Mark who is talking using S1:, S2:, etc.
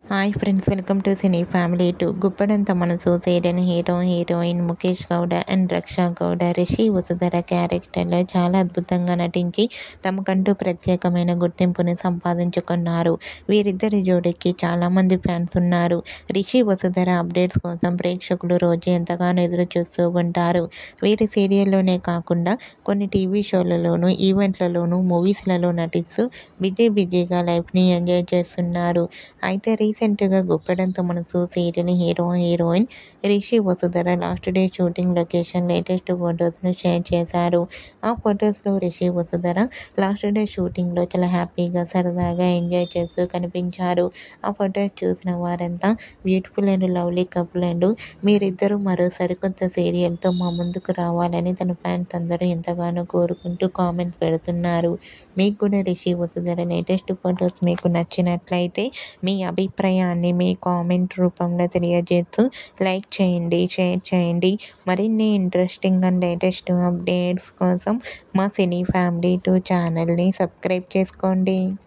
S1: hi friends welcome to cine family to Guppedantha Manasu serial hero heroine Mukesh Gowda and Raksha Gowda Rishi Vasudhara క్యారెక్టర్లో చాలా అద్భుతంగా నటించి తమకంటూ ప్రత్యేకమైన గుర్తింపుని సంపాదించుకున్నారు వీరిద్దరి జోడీకి చాలామంది ఫ్యాన్స్ ఉన్నారు రిషి వసుధర అప్డేట్స్ కోసం ప్రేక్షకులు రోజు ఎంతగానో ఎదురు చూస్తూ ఉంటారు వీరి సీరియల్లోనే కాకుండా కొన్ని టీవీ షోలలోనూ ఈవెంట్లలోనూ మూవీస్లలో నటిస్తూ బిజీ బిజీగా లైఫ్ని ఎంజాయ్ చేస్తున్నారు అయితే రీసెంట్గా Guppedantha Manasu serial hero heroine Rishi Vasudhara last day shooting location latest ఫొటోస్ను షేర్ చేశారు ఆ ఫొటోస్లో రిషి వసుధర లాస్ట్ డే షూటింగ్లో చాలా హ్యాపీగా సరదాగా ఎంజాయ్ చేస్తూ కనిపించారు ఆ ఫొటోస్ చూసిన వారంతా beautiful and lovely couple and మీరిద్దరూ మరో సరికొత్త సీరియల్తో మా ముందుకు రావాలని తన ఫ్యాన్స్ అందరూ ఎంతగానో కోరుకుంటూ కామెంట్స్ పెడుతున్నారు మీకు కూడా రిషి వసుధర లేటెస్ట్ ఫొటోస్ మీకు నచ్చినట్లయితే మీ అభిప్రాయాన్ని మీ కామెంట్ రూపంలో తెలియజేస్తూ లైక్ చేయండి షేర్ చేయండి మరిన్ని ఇంట్రెస్టింగ్ అండ్ లేటెస్ట్ అప్డేట్స్ కోసం మా సినీ ఫ్యామిలీ టూ ఛానల్ని సబ్స్క్రైబ్ చేసుకోండి